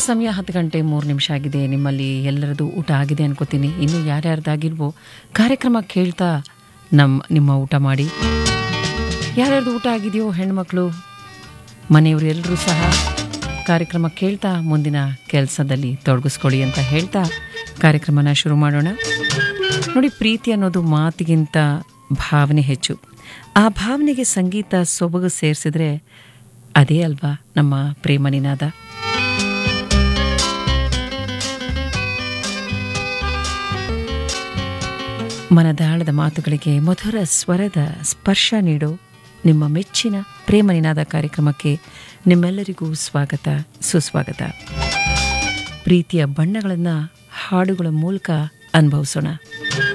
ಸಮಯ ಹತ್ತು ಗಂಟೆ ಮೂರು ನಿಮಿಷ ಆಗಿದೆ ನಿಮ್ಮಲ್ಲಿ ಎಲ್ಲರದು ಊಟ ಆಗಿದೆ ಅನ್ಕೋತೀನಿ ಇನ್ನು ಯಾರ್ಯಾರ್ದಾಗಿಲ್ವೋ ಕಾರ್ಯಕ್ರಮ ಕೇಳ್ತಾ ನಮ್ಮ ನಿಮ್ಮ ಊಟ ಮಾಡಿ ಯಾರ್ಯಾರ್ದು ಊಟ ಆಗಿದೆಯೋ ಹೆಣ್ಮಕ್ಳು ಮನೆಯವರು ಎಲ್ಲರೂ ಸಹ ಕಾರ್ಯಕ್ರಮ ಕೇಳ್ತಾ ಮುಂದಿನ ಕೆಲಸದಲ್ಲಿ ತೊಡಗಿಸ್ಕೊಳ್ಳಿ ಅಂತ ಹೇಳ್ತಾ ಕಾರ್ಯಕ್ರಮನ ಶುರು ಮಾಡೋಣ ನೋಡಿ ಪ್ರೀತಿ ಅನ್ನೋದು ಮಾತಿಗಿಂತ ಭಾವನೆ ಹೆಚ್ಚು ಆ ಭಾವನೆಗೆ ಸಂಗೀತ ಸೊಬಗು ಸೇರಿಸಿದ್ರೆ ಅದೇ ಅಲ್ವಾ ನಮ್ಮ ಪ್ರೇಮ ನಿನಾದ ಮನದಾಳದ ಮಾತುಗಳಿಗೆ ಮಧುರ ಸ್ವರದ ಸ್ಪರ್ಶ ನೀಡೋ ನಿಮ್ಮ ಮೆಚ್ಚಿನ ಪ್ರೇಮ ನಿನಾದ ಕಾರ್ಯಕ್ರಮಕ್ಕೆ ನಿಮ್ಮೆಲ್ಲರಿಗೂ ಸ್ವಾಗತ ಸುಸ್ವಾಗತ ಪ್ರೀತಿಯ ಬಣ್ಣಗಳನ್ನು ಹಾಡುಗಳ ಮೂಲಕ ಅನುಭವಿಸೋಣ